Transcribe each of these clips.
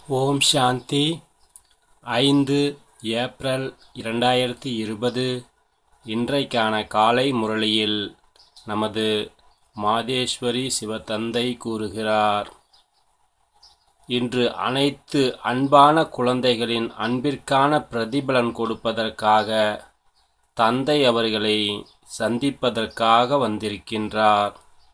ஓம் சாந்தி ஐந்து ஏப்ரல் இரண்டாயிரத்தி இருபது இன்றைக்கான காலை முரளியில் நமது மாதேஸ்வரி சிவத்தந்தை கூறுகிறார் இன்று அனைத்து அன்பான குழந்தைகளின் அன்பிற்கான பிரதிபலன் கொடுப்பதற்காக தந்தை அவர்களை சந்திப்பதற்காக வந்திருக்கின்றார்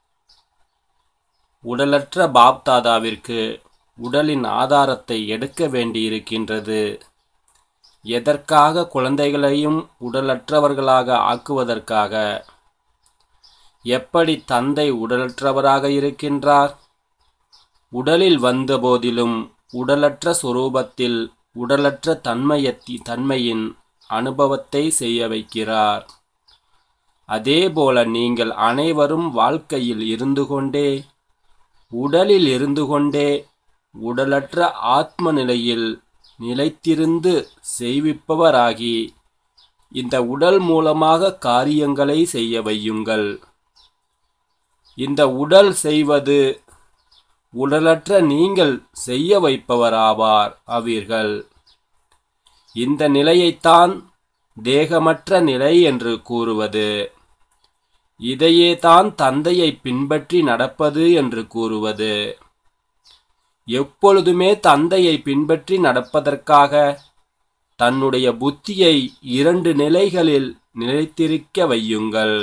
உடலற்ற பாப்தாதாவிற்கு உடலின் ஆதாரத்தை எடுக்க வேண்டியிருக்கின்றது எதற்காக குழந்தைகளையும் உடலற்றவர்களாக ஆக்குவதற்காக எப்படி தந்தை உடலற்றவராக இருக்கின்றார் உடலில் வந்தபோதிலும் உடலற்ற சொரூபத்தில் உடலற்ற தன்மையத்தி தன்மையின் அனுபவத்தை செய்ய வைக்கிறார் அதேபோல நீங்கள் அனைவரும் வாழ்க்கையில் இருந்து கொண்டே உடலில் இருந்து கொண்டே உடலற்ற ஆத்ம நிலையில் நிலைத்திருந்து செய்விப்பவராகி இந்த உடல் மூலமாக காரியங்களை செய்ய வையுங்கள் இந்த உடல் செய்வது உடலற்ற நீங்கள் செய்ய வைப்பவராவார் அவீர்கள் இந்த நிலையைத்தான் தேகமற்ற நிலை என்று கூறுவது இதையே தான் தந்தையை பின்பற்றி நடப்பது என்று கூறுவது எப்பொழுதுமே தந்தையை பின்பற்றி நடப்பதற்காக தன்னுடைய புத்தியை இரண்டு நிலைகளில் நிலைத்திருக்க வையுங்கள்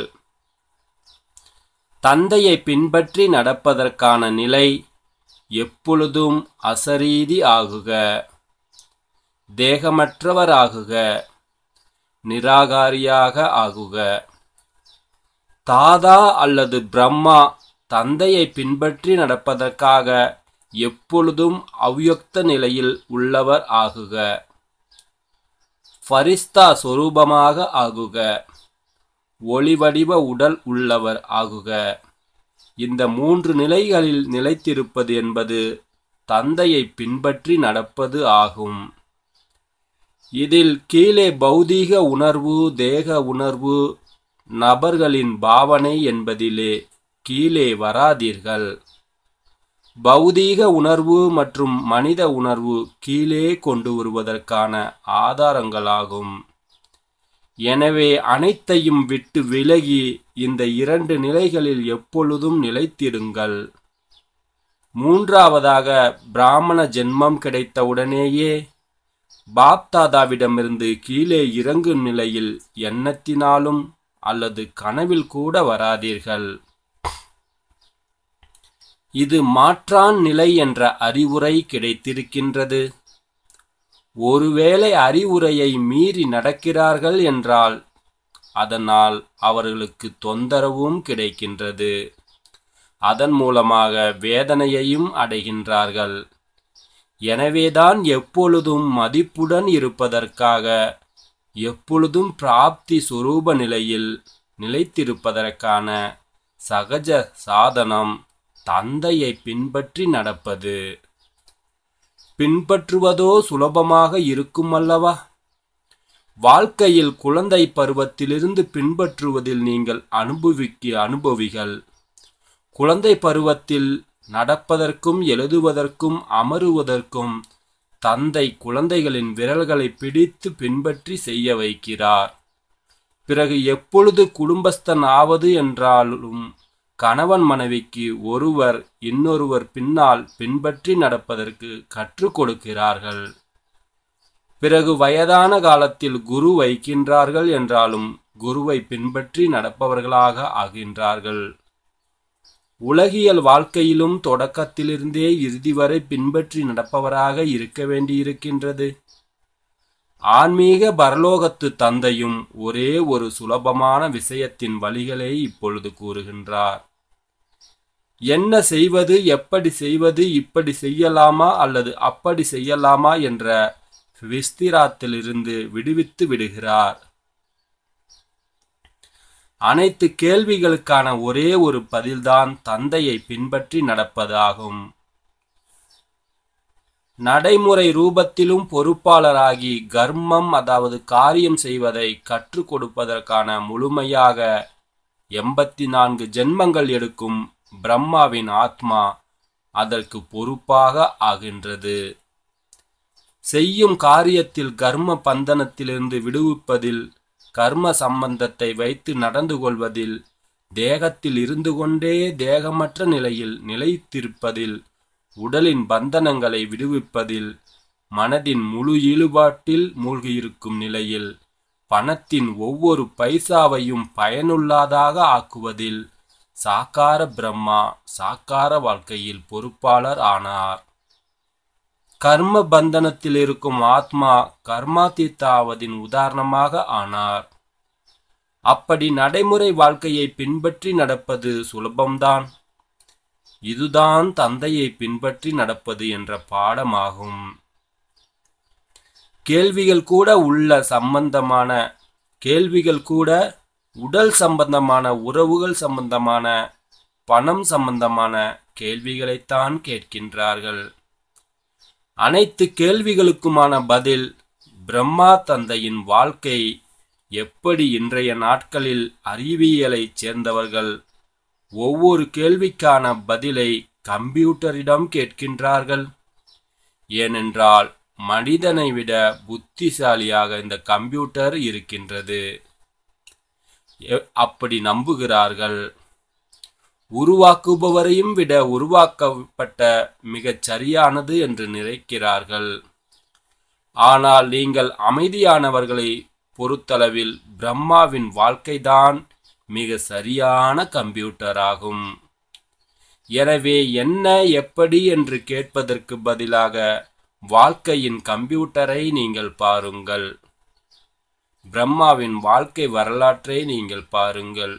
தந்தையை பின்பற்றி நடப்பதற்கான நிலை எப்பொழுதும் அசரீதி ஆகுக தேகமற்றவராகுக நிராகாரியாக ஆகுக தாதா அல்லது பிரம்மா தந்தையை பின்பற்றி நடப்பதற்காக எப்பொழுதும் அவ்யுக்த நிலையில் உள்ளவர் ஆகுக ஃபரிஸ்தா சொரூபமாக ஆகுக ஒளிவடிவ உடல் உள்ளவர் ஆகுக இந்த மூன்று நிலைகளில் நிலைத்திருப்பது என்பது தந்தையை பின்பற்றி நடப்பது ஆகும் இதில் கீழே பௌதீக உணர்வு தேக உணர்வு நபர்களின் பாவனை என்பதிலே கீழே வராதீர்கள் பௌதீக உணர்வு மற்றும் மனித உணர்வு கீழே கொண்டு வருவதற்கான ஆதாரங்களாகும் எனவே அனைத்தையும் விட்டு விலகி இந்த இரண்டு நிலைகளில் எப்பொழுதும் நிலைத்திடுங்கள் மூன்றாவதாக பிராமண ஜென்மம் கிடைத்தவுடனேயே பாப்தாதாவிடமிருந்து கீழே இறங்கும் நிலையில் எண்ணத்தினாலும் அல்லது கனவில் கூட வராதீர்கள் இது மாற்றான் நிலை என்ற அறிவுரை கிடைத்திருக்கின்றது ஒருவேளை அறிவுரையை மீறி நடக்கிறார்கள் என்றால் அதனால் அவர்களுக்கு தொந்தரவும் கிடைக்கின்றது அதன் மூலமாக வேதனையையும் அடைகின்றார்கள் எனவேதான் எப்பொழுதும் மதிப்புடன் இருப்பதற்காக எப்பொழுதும் பிராப்தி சுரூப நிலையில் நிலைத்திருப்பதற்கான சகஜ சாதனம் தந்தையை பின்பற்றி நடப்பது பின்பற்றுவதோ சுலபமாக இருக்கும் அல்லவா வாழ்க்கையில் குழந்தை பருவத்திலிருந்து பின்பற்றுவதில் நீங்கள் அனுபவிக்க அனுபவிகள் குழந்தை பருவத்தில் நடப்பதற்கும் எழுதுவதற்கும் அமருவதற்கும் தந்தை குழந்தைகளின் விரல்களை பிடித்து பின்பற்றி செய்ய வைக்கிறார் பிறகு எப்பொழுது குடும்பஸ்தன் ஆவது என்றாலும் கணவன் மனைவிக்கு ஒருவர் இன்னொருவர் பின்னால் பின்பற்றி நடப்பதற்கு கற்றுக் கொடுக்கிறார்கள் பிறகு வயதான காலத்தில் குரு வைக்கின்றார்கள் என்றாலும் குருவை பின்பற்றி நடப்பவர்களாக ஆகின்றார்கள் உலகியல் வாழ்க்கையிலும் தொடக்கத்திலிருந்தே இறுதி வரை பின்பற்றி நடப்பவராக இருக்க வேண்டியிருக்கின்றது ஆன்மீக பரலோகத்து தந்தையும் ஒரே ஒரு சுலபமான விஷயத்தின் வழிகளை இப்பொழுது கூறுகின்றார் என்ன செய்வது எப்படி செய்வது இப்படி செய்யலாமா அல்லது அப்படி செய்யலாமா என்ற விஸ்திராத்திலிருந்து விடுவித்து விடுகிறார் அனைத்து கேள்விகளுக்கான ஒரே ஒரு பதில்தான் தந்தையை பின்பற்றி நடப்பதாகும் நடைமுறை ரூபத்திலும் பொறுப்பாளராகி கர்மம் அதாவது காரியம் செய்வதை கற்றுக் கொடுப்பதற்கான முழுமையாக எண்பத்தி நான்கு ஜென்மங்கள் எடுக்கும் பிரம்மாவின் ஆத்மா அதற்கு பொறுப்பாக ஆகின்றது செய்யும் காரியத்தில் கர்ம பந்தனத்திலிருந்து விடுவிப்பதில் கர்ம சம்பந்தத்தை வைத்து நடந்து கொள்வதில் தேகத்தில் இருந்து கொண்டே தேகமற்ற நிலையில் நிலைத்திருப்பதில் உடலின் பந்தனங்களை விடுவிப்பதில் மனதின் முழு ஈடுபாட்டில் மூழ்கியிருக்கும் நிலையில் பணத்தின் ஒவ்வொரு பைசாவையும் பயனுள்ளதாக ஆக்குவதில் சாக்கார பிரம்மா சாக்கார வாழ்க்கையில் பொறுப்பாளர் ஆனார் கர்ம பந்தனத்தில் இருக்கும் ஆத்மா கர்மாதீத்தாவதின் உதாரணமாக ஆனார் அப்படி நடைமுறை வாழ்க்கையை பின்பற்றி நடப்பது சுலபம்தான் இதுதான் தந்தையை பின்பற்றி நடப்பது என்ற பாடமாகும் கேள்விகள் கூட உள்ள சம்பந்தமான கேள்விகள் கூட உடல் சம்பந்தமான உறவுகள் சம்பந்தமான பணம் சம்பந்தமான கேள்விகளைத்தான் கேட்கின்றார்கள் அனைத்து கேள்விகளுக்குமான பதில் பிரம்மா தந்தையின் வாழ்க்கை எப்படி இன்றைய நாட்களில் அறிவியலைச் சேர்ந்தவர்கள் ஒவ்வொரு கேள்விக்கான பதிலை கம்ப்யூட்டரிடம் கேட்கின்றார்கள் ஏனென்றால் மனிதனை விட புத்திசாலியாக இந்த கம்ப்யூட்டர் இருக்கின்றது அப்படி நம்புகிறார்கள் உருவாக்குபவரையும் விட உருவாக்கப்பட்ட மிகச் சரியானது என்று நினைக்கிறார்கள் ஆனால் நீங்கள் அமைதியானவர்களை பொறுத்தளவில் பிரம்மாவின் வாழ்க்கைதான் மிக சரியான கம்ப்யூட்டராகும் எனவே என்ன எப்படி என்று கேட்பதற்கு பதிலாக வாழ்க்கையின் கம்ப்யூட்டரை நீங்கள் பாருங்கள் பிரம்மாவின் வாழ்க்கை வரலாற்றை நீங்கள் பாருங்கள்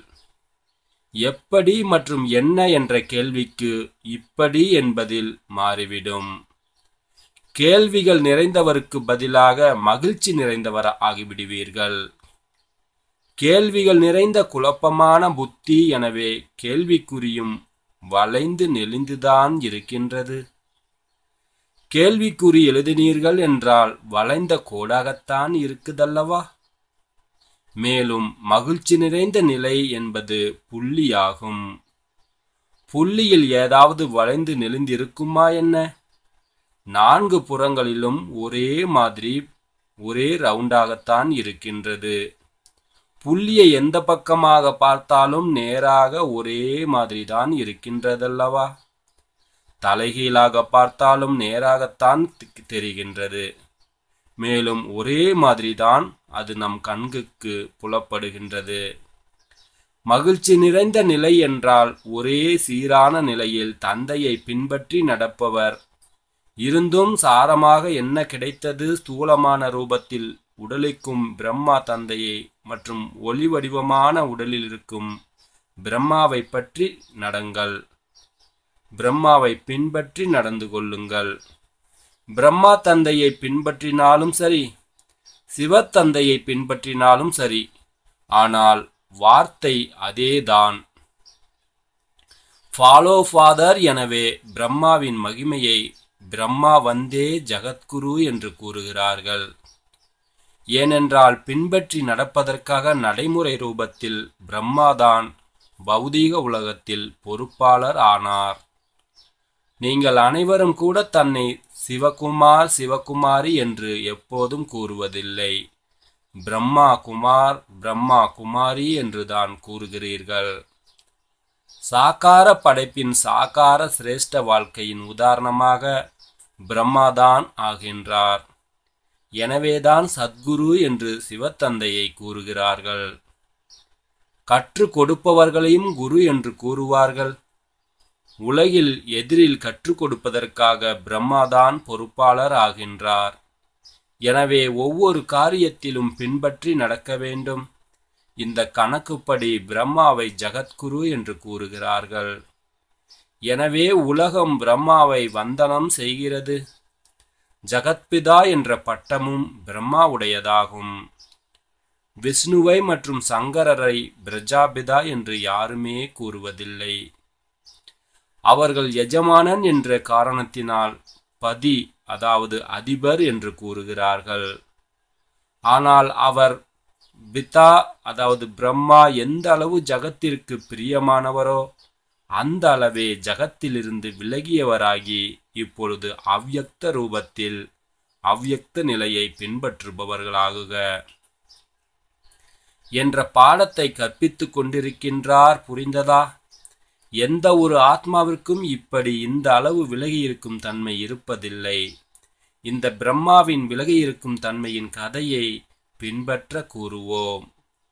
எப்படி மற்றும் என்ன என்ற கேள்விக்கு இப்படி என்பதில் மாறிவிடும் கேள்விகள் நிறைந்தவருக்கு பதிலாக மகிழ்ச்சி நிறைந்தவர் ஆகிவிடுவீர்கள் கேள்விகள் நிறைந்த குழப்பமான புத்தி எனவே கேள்விக்குறியும் வளைந்து நெளிந்துதான் இருக்கின்றது கேள்விக்குறி எழுதினீர்கள் என்றால் வளைந்த கோடாகத்தான் இருக்குதல்லவா மேலும் மகிழ்ச்சி நிறைந்த நிலை என்பது புள்ளியாகும் புள்ளியில் ஏதாவது வளைந்து நெளிந்திருக்குமா என்ன நான்கு புறங்களிலும் ஒரே மாதிரி ஒரே ரவுண்டாகத்தான் இருக்கின்றது புள்ளியை எந்த பக்கமாக பார்த்தாலும் நேராக ஒரே மாதிரிதான் இருக்கின்றதல்லவா தலைகீழாக பார்த்தாலும் நேராகத்தான் தெரிகின்றது மேலும் ஒரே மாதிரிதான் அது நம் கண்குக்கு புலப்படுகின்றது மகிழ்ச்சி நிறைந்த நிலை என்றால் ஒரே சீரான நிலையில் தந்தையை பின்பற்றி நடப்பவர் இருந்தும் சாரமாக என்ன கிடைத்தது ஸ்தூலமான ரூபத்தில் உடலுக்கும் பிரம்மா தந்தையை மற்றும் ஒளி வடிவமான உடலில் இருக்கும் பிரம்மாவை பற்றி நடங்கள் பிரம்மாவை பின்பற்றி நடந்து கொள்ளுங்கள் பிரம்மா தந்தையை பின்பற்றினாலும் சரி சிவத்தந்தையை பின்பற்றினாலும் சரி ஆனால் வார்த்தை அதேதான் ஃபாலோ ஃபாதர் எனவே பிரம்மாவின் மகிமையை பிரம்மா வந்தே ஜகத்குரு என்று கூறுகிறார்கள் ஏனென்றால் பின்பற்றி நடப்பதற்காக நடைமுறை ரூபத்தில் பிரம்மாதான் பௌதீக உலகத்தில் பொறுப்பாளர் ஆனார் நீங்கள் அனைவரும் கூட தன்னை சிவகுமார் சிவகுமாரி என்று எப்போதும் கூறுவதில்லை பிரம்மா குமார் பிரம்மா குமாரி என்றுதான் கூறுகிறீர்கள் சாக்கார படைப்பின் சாக்கார சிரேஷ்ட வாழ்க்கையின் உதாரணமாக பிரம்மாதான் ஆகின்றார் எனவேதான் சத்குரு என்று சிவத்தந்தையை கூறுகிறார்கள் கற்றுக் கொடுப்பவர்களையும் குரு என்று கூறுவார்கள் உலகில் எதிரில் கற்றுக் கொடுப்பதற்காக பிரம்மாதான் பொறுப்பாளர் ஆகின்றார் எனவே ஒவ்வொரு காரியத்திலும் பின்பற்றி நடக்க வேண்டும் இந்த கணக்குப்படி பிரம்மாவை ஜகத்குரு என்று கூறுகிறார்கள் எனவே உலகம் பிரம்மாவை வந்தனம் செய்கிறது ஜகத்பிதா என்ற பட்டமும் பிரம்மாவுடையதாகும் விஷ்ணுவை மற்றும் சங்கரரை பிரஜாபிதா என்று யாருமே கூறுவதில்லை அவர்கள் எஜமானன் என்ற காரணத்தினால் பதி அதாவது அதிபர் என்று கூறுகிறார்கள் ஆனால் அவர் பிதா அதாவது பிரம்மா எந்த அளவு ஜகத்திற்கு பிரியமானவரோ அந்த அளவே ஜகத்திலிருந்து விலகியவராகி இப்பொழுது அவ்யக்த ரூபத்தில் அவ்யக்த நிலையை பின்பற்றுபவர்களாகுக என்ற பாடத்தை கற்பித்துக் கொண்டிருக்கின்றார் புரிந்ததா எந்த ஒரு ஆத்மாவிற்கும் இப்படி இந்த அளவு விலகியிருக்கும் தன்மை இருப்பதில்லை இந்த பிரம்மாவின் விலகியிருக்கும் தன்மையின் கதையை பின்பற்ற கூறுவோம்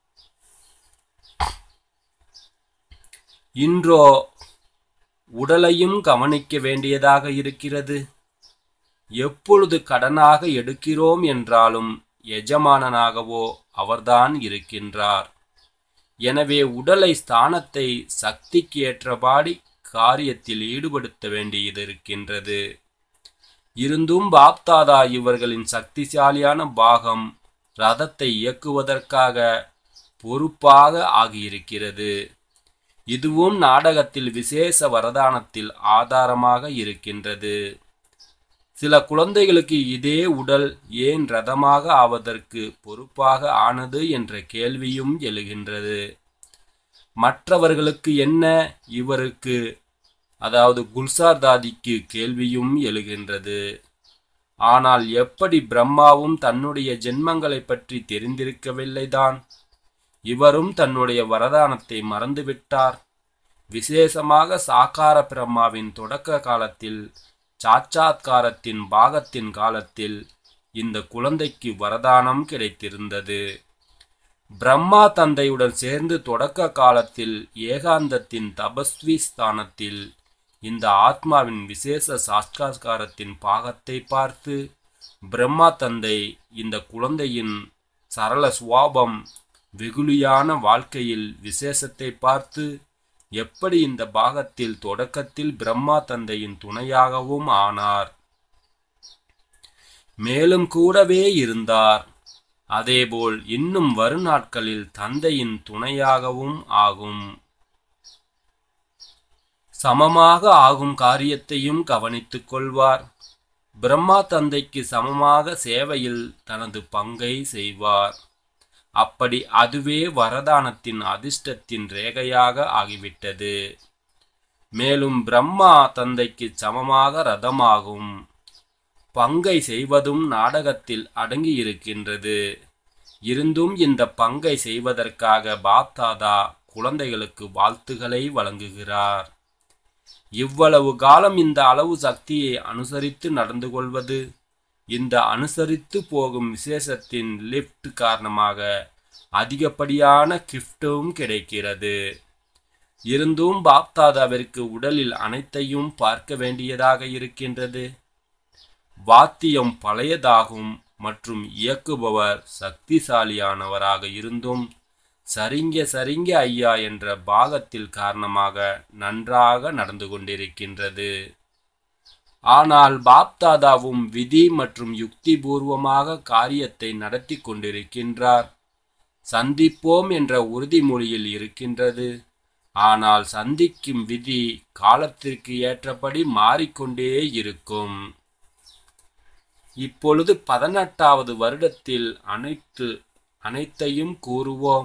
இன்றோ உடலையும் கவனிக்க வேண்டியதாக இருக்கிறது எப்பொழுது கடனாக எடுக்கிறோம் என்றாலும் எஜமானனாகவோ அவர்தான் இருக்கின்றார் எனவே உடலை ஸ்தானத்தை சக்திக்கு ஏற்றபாடி காரியத்தில் ஈடுபடுத்த வேண்டியது இருக்கின்றது இருந்தும் பாப்தாதா இவர்களின் சக்திசாலியான பாகம் ரதத்தை இயக்குவதற்காக பொறுப்பாக ஆகியிருக்கிறது இதுவும் நாடகத்தில் விசேஷ வரதானத்தில் ஆதாரமாக இருக்கின்றது சில குழந்தைகளுக்கு இதே உடல் ஏன் ரதமாக ஆவதற்கு பொறுப்பாக ஆனது என்ற கேள்வியும் எழுகின்றது மற்றவர்களுக்கு என்ன இவருக்கு அதாவது குல்சார் தாதிக்கு கேள்வியும் எழுகின்றது ஆனால் எப்படி பிரம்மாவும் தன்னுடைய ஜென்மங்களை பற்றி தெரிந்திருக்கவில்லைதான் இவரும் தன்னுடைய வரதானத்தை மறந்துவிட்டார் விசேஷமாக சாக்கார பிரம்மாவின் தொடக்க காலத்தில் சாட்சாத்காரத்தின் பாகத்தின் காலத்தில் இந்த குழந்தைக்கு வரதானம் கிடைத்திருந்தது பிரம்மா தந்தையுடன் சேர்ந்து தொடக்க காலத்தில் ஏகாந்தத்தின் தபஸ்வி ஸ்தானத்தில் இந்த ஆத்மாவின் விசேஷ சாட்சாத்காரத்தின் பாகத்தை பார்த்து பிரம்மா தந்தை இந்த குழந்தையின் சரள சுவாபம் வெகுளியான வாழ்க்கையில் விசேஷத்தை பார்த்து எப்படி இந்த பாகத்தில் தொடக்கத்தில் பிரம்மா தந்தையின் துணையாகவும் ஆனார் மேலும் கூடவே இருந்தார் அதேபோல் இன்னும் வரும் நாட்களில் தந்தையின் துணையாகவும் ஆகும் சமமாக ஆகும் காரியத்தையும் கவனித்துக் கொள்வார் பிரம்மா தந்தைக்கு சமமாக சேவையில் தனது பங்கை செய்வார் அப்படி அதுவே வரதானத்தின் அதிர்ஷ்டத்தின் ரேகையாக ஆகிவிட்டது மேலும் பிரம்மா தந்தைக்கு சமமாக ரதமாகும் பங்கை செய்வதும் நாடகத்தில் அடங்கியிருக்கின்றது இருந்தும் இந்த பங்கை செய்வதற்காக பாப்தாதா குழந்தைகளுக்கு வாழ்த்துக்களை வழங்குகிறார் இவ்வளவு காலம் இந்த அளவு சக்தியை அனுசரித்து நடந்து கொள்வது இந்த அனுசரித்து போகும் விசேஷத்தின் லிஃப்ட் காரணமாக அதிகப்படியான கிஃப்டும் கிடைக்கிறது இருந்தும் பாப்தாதாவிற்கு உடலில் அனைத்தையும் பார்க்க வேண்டியதாக இருக்கின்றது வாத்தியம் பழையதாகும் மற்றும் இயக்குபவர் சக்திசாலியானவராக இருந்தும் சரிங்க சரிங்க ஐயா என்ற பாகத்தில் காரணமாக நன்றாக நடந்து கொண்டிருக்கின்றது ஆனால் பாப்தாதாவும் விதி மற்றும் யுக்தி பூர்வமாக காரியத்தை நடத்தி கொண்டிருக்கின்றார் சந்திப்போம் என்ற உறுதிமொழியில் இருக்கின்றது ஆனால் சந்திக்கும் விதி காலத்திற்கு ஏற்றபடி மாறிக்கொண்டே இருக்கும் இப்பொழுது பதினெட்டாவது வருடத்தில் அனைத்து அனைத்தையும் கூறுவோம்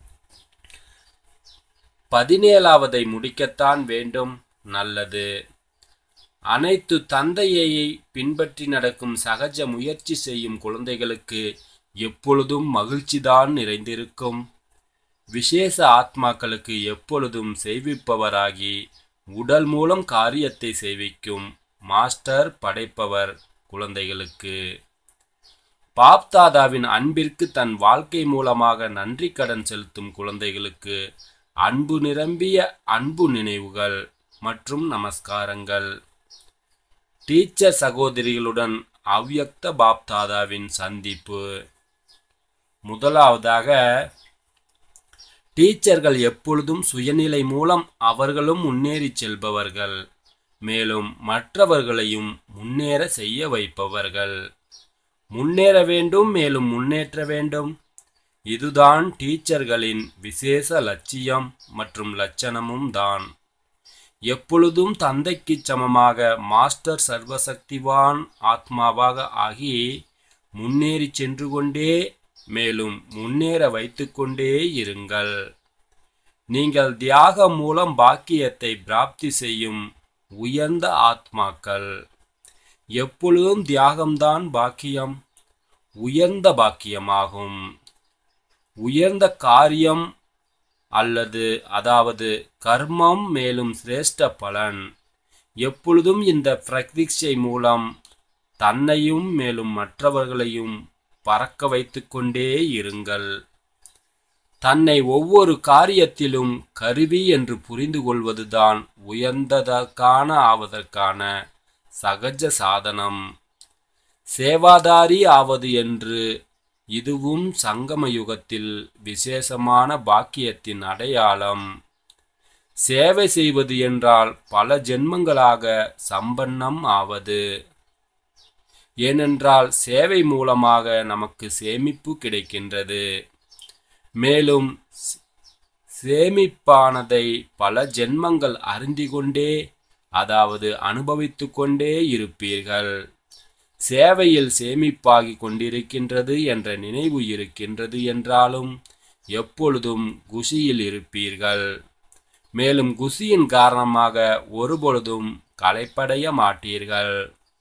பதினேழாவதை முடிக்கத்தான் வேண்டும் நல்லது அனைத்து தந்தையை பின்பற்றி நடக்கும் சகஜ முயற்சி செய்யும் குழந்தைகளுக்கு எப்பொழுதும் மகிழ்ச்சிதான் நிறைந்திருக்கும் விசேஷ ஆத்மாக்களுக்கு எப்பொழுதும் செய்விப்பவராகி உடல் மூலம் காரியத்தை செய்விக்கும் மாஸ்டர் படைப்பவர் குழந்தைகளுக்கு பாப்தாதாவின் அன்பிற்கு தன் வாழ்க்கை மூலமாக நன்றி கடன் செலுத்தும் குழந்தைகளுக்கு அன்பு நிரம்பிய அன்பு நினைவுகள் மற்றும் நமஸ்காரங்கள் டீச்சர் சகோதரிகளுடன் அவ்யக்த பாப்தாதாவின் சந்திப்பு முதலாவதாக டீச்சர்கள் எப்பொழுதும் சுயநிலை மூலம் அவர்களும் முன்னேறி செல்பவர்கள் மேலும் மற்றவர்களையும் முன்னேற செய்ய வைப்பவர்கள் முன்னேற வேண்டும் மேலும் முன்னேற்ற வேண்டும் இதுதான் டீச்சர்களின் விசேஷ லட்சியம் மற்றும் லட்சணமும் தான் எப்பொழுதும் தந்தைக்கு சமமாக மாஸ்டர் சர்வசக்திவான் ஆத்மாவாக ஆகி முன்னேறி சென்று கொண்டே மேலும் முன்னேற வைத்துக்கொண்டே இருங்கள் நீங்கள் தியாகம் மூலம் பாக்கியத்தை பிராப்தி செய்யும் உயர்ந்த ஆத்மாக்கள் எப்பொழுதும் தியாகம்தான் பாக்கியம் உயர்ந்த பாக்கியமாகும் உயர்ந்த காரியம் அல்லது அதாவது கர்மம் மேலும் சிரேஷ்ட பலன் எப்பொழுதும் இந்த பிரதீட்சை மூலம் தன்னையும் மேலும் மற்றவர்களையும் பறக்க வைத்துக் கொண்டே இருங்கள் தன்னை ஒவ்வொரு காரியத்திலும் கருவி என்று புரிந்து கொள்வதுதான் உயர்ந்ததற்கான ஆவதற்கான சகஜ சாதனம் சேவாதாரி ஆவது என்று இதுவும் சங்கம யுகத்தில் விசேஷமான பாக்கியத்தின் அடையாளம் சேவை செய்வது என்றால் பல ஜென்மங்களாக சம்பன்னம் ஆவது ஏனென்றால் சேவை மூலமாக நமக்கு சேமிப்பு கிடைக்கின்றது மேலும் சேமிப்பானதை பல ஜென்மங்கள் அறிந்து கொண்டே அதாவது அனுபவித்து கொண்டே இருப்பீர்கள் சேவையில் சேமிப்பாகி கொண்டிருக்கின்றது என்ற நினைவு இருக்கின்றது என்றாலும் எப்பொழுதும் குஷியில் இருப்பீர்கள் மேலும் குஷியின் காரணமாக ஒருபொழுதும் களைப்படைய மாட்டீர்கள்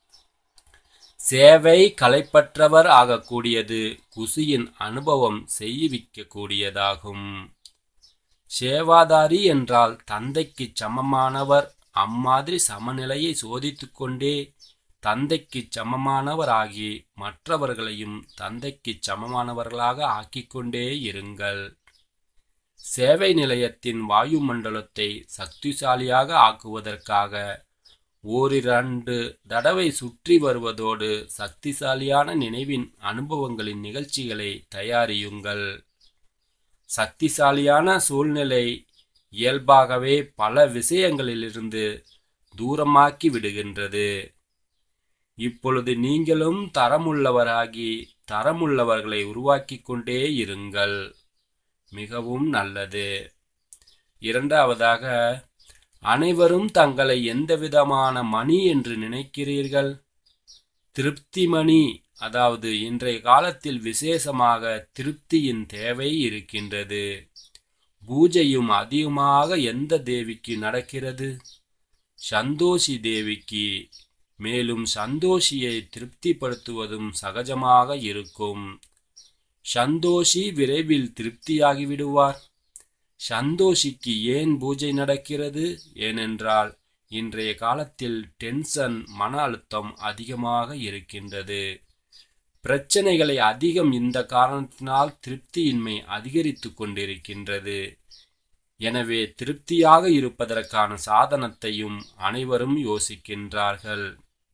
சேவை களைப்பற்றவர் ஆகக்கூடியது குஷியின் அனுபவம் செய்விக்கக்கூடியதாகும் சேவாதாரி என்றால் தந்தைக்கு சமமானவர் அம்மாதிரி சமநிலையை சோதித்துக் கொண்டே தந்தைக்கு சமமானவராகி மற்றவர்களையும் தந்தைக்கு சமமானவர்களாக ஆக்கிக்கொண்டே இருங்கள் சேவை நிலையத்தின் வாயுமண்டலத்தை சக்திசாலியாக ஆக்குவதற்காக ஓரிரண்டு தடவை சுற்றி வருவதோடு சக்திசாலியான நினைவின் அனுபவங்களின் நிகழ்ச்சிகளை தயாரியுங்கள் சக்திசாலியான சூழ்நிலை இயல்பாகவே பல விஷயங்களிலிருந்து தூரமாக்கி விடுகின்றது இப்பொழுது நீங்களும் தரமுள்ளவராகி தரமுள்ளவர்களை உருவாக்கிக் கொண்டே இருங்கள் மிகவும் நல்லது இரண்டாவதாக அனைவரும் தங்களை எந்தவிதமான மணி என்று நினைக்கிறீர்கள் திருப்தி மணி அதாவது இன்றைய காலத்தில் விசேஷமாக திருப்தியின் தேவை இருக்கின்றது பூஜையும் அதிகமாக எந்த தேவிக்கு நடக்கிறது சந்தோஷி தேவிக்கு மேலும் சந்தோஷியை திருப்திப்படுத்துவதும் சகஜமாக இருக்கும் சந்தோஷி விரைவில் திருப்தியாகி விடுவார் சந்தோஷிக்கு ஏன் பூஜை நடக்கிறது ஏனென்றால் இன்றைய காலத்தில் டென்ஷன் மன அழுத்தம் அதிகமாக இருக்கின்றது பிரச்சனைகளை அதிகம் இந்த காரணத்தினால் திருப்தியின்மை அதிகரித்து கொண்டிருக்கின்றது எனவே திருப்தியாக இருப்பதற்கான சாதனத்தையும் அனைவரும் யோசிக்கின்றார்கள்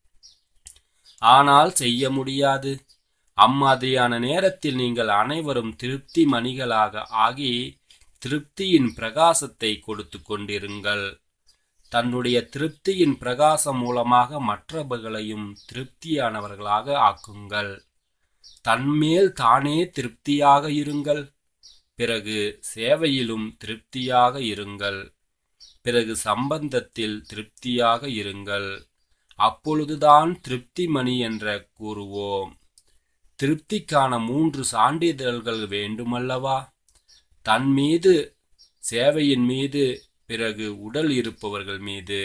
ஆனால் செய்ய முடியாது அம்மாதிரியான நேரத்தில் நீங்கள் அனைவரும் திருப்தி மணிகளாக ஆகி திருப்தியின் பிரகாசத்தை கொடுத்து கொண்டிருங்கள் தன்னுடைய திருப்தியின் பிரகாசம் மூலமாக மற்றவர்களையும் திருப்தியானவர்களாக ஆக்குங்கள் தன்மேல் தானே திருப்தியாக இருங்கள் பிறகு சேவையிலும் திருப்தியாக இருங்கள் பிறகு சம்பந்தத்தில் திருப்தியாக இருங்கள் அப்பொழுதுதான் திருப்தி மணி என்ற கூறுவோம் திருப்திக்கான மூன்று சான்றிதழ்கள் வேண்டுமல்லவா தன் மீது சேவையின் மீது பிறகு உடல் இருப்பவர்கள் மீது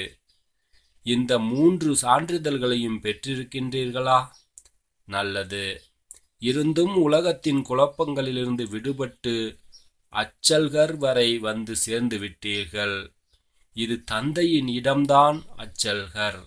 இந்த மூன்று சான்றிதழ்களையும் பெற்றிருக்கின்றீர்களா நல்லது இருந்தும் உலகத்தின் குழப்பங்களிலிருந்து விடுபட்டு அச்சல்கர் வரை வந்து சேர்ந்து விட்டீர்கள் இது தந்தையின் இடம்தான் அச்சல்கர்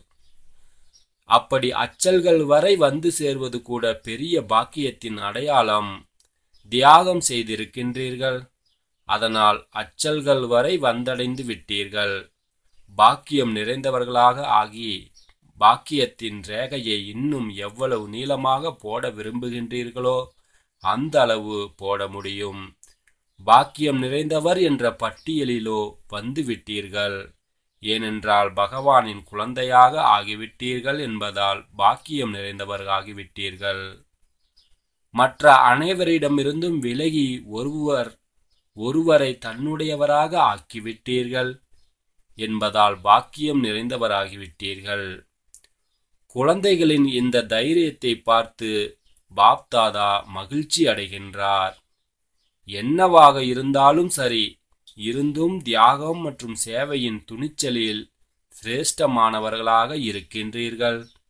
அப்படி அச்சல்கள் வரை வந்து சேர்வது கூட பெரிய பாக்கியத்தின் அடையாளம் தியாகம் செய்திருக்கின்றீர்கள் அதனால் அச்சல்கள் வரை வந்தடைந்து விட்டீர்கள் பாக்கியம் நிறைந்தவர்களாக ஆகி பாக்கியத்தின் ரேகையை இன்னும் எவ்வளவு நீளமாக போட விரும்புகின்றீர்களோ அந்த அளவு போட முடியும் பாக்கியம் நிறைந்தவர் என்ற பட்டியலிலோ வந்து விட்டீர்கள் ஏனென்றால் பகவானின் குழந்தையாக ஆகிவிட்டீர்கள் என்பதால் பாக்கியம் நிறைந்தவர்களாகிவிட்டீர்கள் மற்ற அனைவரிடமிருந்தும் விலகி ஒருவர் ஒருவரை தன்னுடையவராக ஆக்கிவிட்டீர்கள் என்பதால் பாக்கியம் நிறைந்தவராகிவிட்டீர்கள் குழந்தைகளின் இந்த தைரியத்தை பார்த்து பாப்தாதா மகிழ்ச்சி அடைகின்றார் என்னவாக இருந்தாலும் சரி இருந்தும் தியாகம் மற்றும் சேவையின் துணிச்சலில் சிரேஷ்டமானவர்களாக இருக்கின்றீர்கள்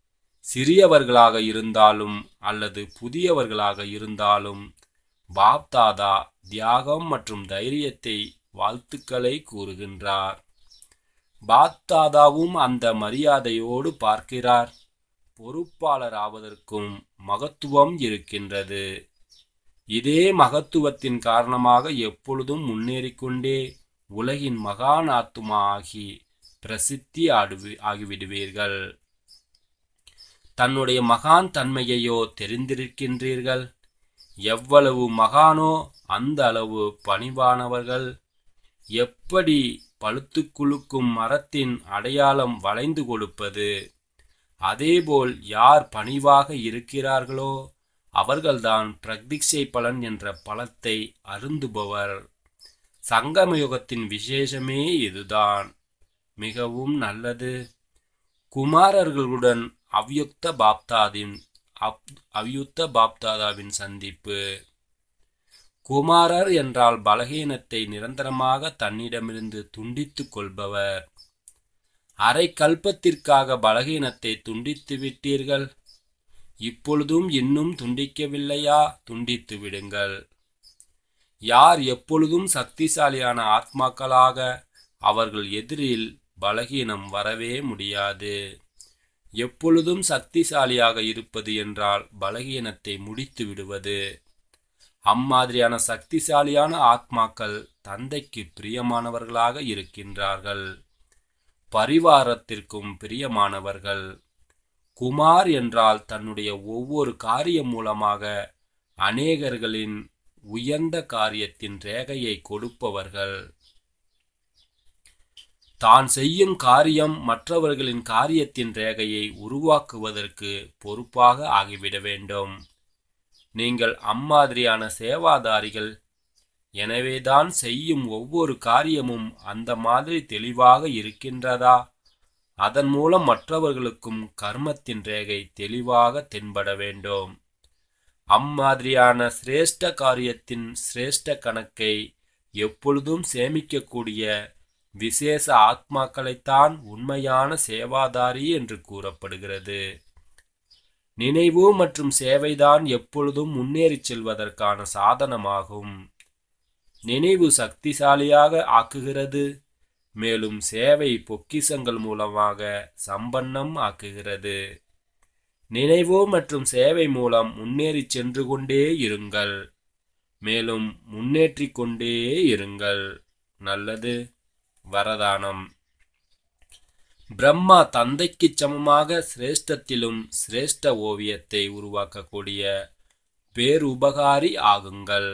சிறியவர்களாக இருந்தாலும் அல்லது புதியவர்களாக இருந்தாலும் பாப்தாதா தியாகம் மற்றும் தைரியத்தை வாழ்த்துக்களை கூறுகின்றார் பாப்தாதாவும் அந்த மரியாதையோடு பார்க்கிறார் பொறுப்பாளர் ஆவதற்கும் மகத்துவம் இருக்கின்றது இதே மகத்துவத்தின் காரணமாக எப்பொழுதும் முன்னேறிக்கொண்டே உலகின் மகான் ஆத்துமா ஆகி பிரசித்தி ஆடுவி ஆகிவிடுவீர்கள் தன்னுடைய மகான் தன்மையையோ தெரிந்திருக்கின்றீர்கள் எவ்வளவு மகானோ அந்த அளவு பணிவானவர்கள் எப்படி பழுத்து குலுக்கும் மரத்தின் அடையாளம் வளைந்து கொடுப்பது அதேபோல் யார் பணிவாக இருக்கிறார்களோ அவர்கள்தான் பிரக்திக்ஷை பலன் என்ற பலத்தை அருந்துபவர் சங்கமயுகத்தின் விசேஷமே இதுதான் மிகவும் நல்லது குமாரர்களுடன் அவ்யுக்த பாப்தாதின் அவ்யுக்த பாப்தாதாவின் சந்திப்பு குமாரர் என்றால் பலகீனத்தை நிரந்தரமாக தன்னிடமிருந்து துண்டித்துக் கொள்பவர் அரை கல்பத்திற்காக பலகீனத்தை துண்டித்து விட்டீர்கள் இப்பொழுதும் இன்னும் துண்டிக்கவில்லையா துண்டித்து விடுங்கள் யார் எப்பொழுதும் சக்திசாலியான ஆத்மாக்களாக அவர்கள் எதிரில் பலகீனம் வரவே முடியாது எப்பொழுதும் சக்திசாலியாக இருப்பது என்றால் பலகீனத்தை முடித்து விடுவது அம்மாதிரியான சக்திசாலியான ஆத்மாக்கள் தந்தைக்கு பிரியமானவர்களாக இருக்கின்றார்கள் பரிவாரத்திற்கும் பிரியமானவர்கள் குமார் என்றால் தன்னுடைய ஒவ்வொரு காரியம் மூலமாக அநேகர்களின் உயர்ந்த காரியத்தின் ரேகையை கொடுப்பவர்கள் தான் செய்யும் காரியம் மற்றவர்களின் காரியத்தின் ரேகையை உருவாக்குவதற்கு பொறுப்பாக ஆகிவிட வேண்டும் நீங்கள் அம்மாதிரியான சேவாதாரிகள் எனவேதான் செய்யும் ஒவ்வொரு காரியமும் அந்த மாதிரி தெளிவாக இருக்கின்றதா அதன் மூலம் மற்றவர்களுக்கும் கர்மத்தின் ரேகை தெளிவாக தென்பட வேண்டும் அம்மாதிரியான சிரேஷ்ட காரியத்தின் சிரேஷ்ட கணக்கை எப்பொழுதும் சேமிக்கக்கூடிய விசேஷ ஆத்மாக்களைத்தான் உண்மையான சேவாதாரி என்று கூறப்படுகிறது நினைவு மற்றும் சேவைதான் எப்பொழுதும் முன்னேறிச் செல்வதற்கான சாதனமாகும் நினைவு சக்திசாலியாக ஆக்குகிறது மேலும் சேவை பொக்கிசங்கள் மூலமாக சம்பன்னம் ஆக்குகிறது நினைவு மற்றும் சேவை மூலம் முன்னேறிச் சென்று கொண்டே இருங்கள் மேலும் முன்னேற்றிக் கொண்டே இருங்கள் நல்லது வரதானம் பிரம்மா தந்தைக்கு சமமாக சிரேஷ்டத்திலும் சிரேஷ்ட ஓவியத்தை உருவாக்கக்கூடிய பேருபகாரி ஆகுங்கள்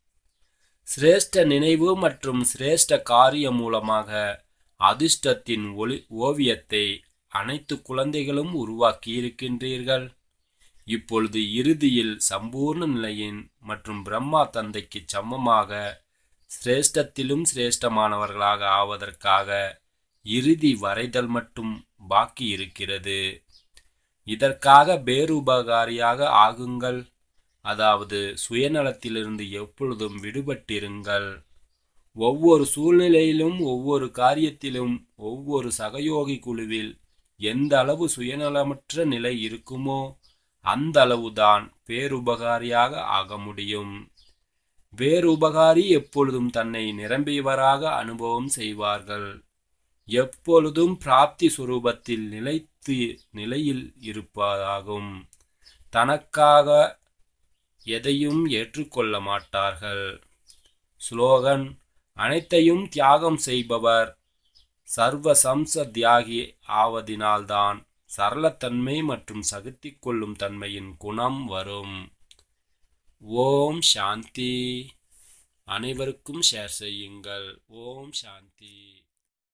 சிரேஷ்ட நினைவு மற்றும் சிரேஷ்ட காரியம் மூலமாக அதிர்ஷ்டத்தின் ஒளி ஓவியத்தை அனைத்து குழந்தைகளும் உருவாக்கியிருக்கின்றீர்கள் இப்பொழுது இறுதியில் சம்பூர்ண நிலையின் மற்றும் பிரம்மா தந்தைக்கு சமமாக சிரேஷ்டத்திலும் சிரேஷ்டமானவர்களாக ஆவதற்காக இறுதி வரைதல் மட்டும் பாக்கி இருக்கிறது இதற்காக பேருபகாரியாக ஆகுங்கள் அதாவது சுயநலத்திலிருந்து எப்பொழுதும் விடுபட்டிருங்கள் ஒவ்வொரு சூழ்நிலையிலும் ஒவ்வொரு காரியத்திலும் ஒவ்வொரு சகயோகி குழுவில் எந்த அளவு சுயநலமற்ற நிலை இருக்குமோ அந்த அளவுதான் பேருபகாரியாக ஆக முடியும் வேறுபகாரி எப்பொழுதும் தன்னை நிரம்பியவராக அனுபவம் செய்வார்கள் எப்பொழுதும் பிராப்தி சுரூபத்தில் நிலைத்து நிலையில் இருப்பதாகும் தனக்காக எதையும் ஏற்றுக்கொள்ள மாட்டார்கள் ஸ்லோகன் அனைத்தையும் தியாகம் செய்பவர் சர்வ சம்ச தியாகி ஆவதினால்தான் சரளத்தன்மை மற்றும் சகித்திக் கொள்ளும் தன்மையின் குணம் வரும் ஓம் சாந்தி அனைவருக்கும் ஷேர் செய்யுங்கள் ஓம் சாந்தி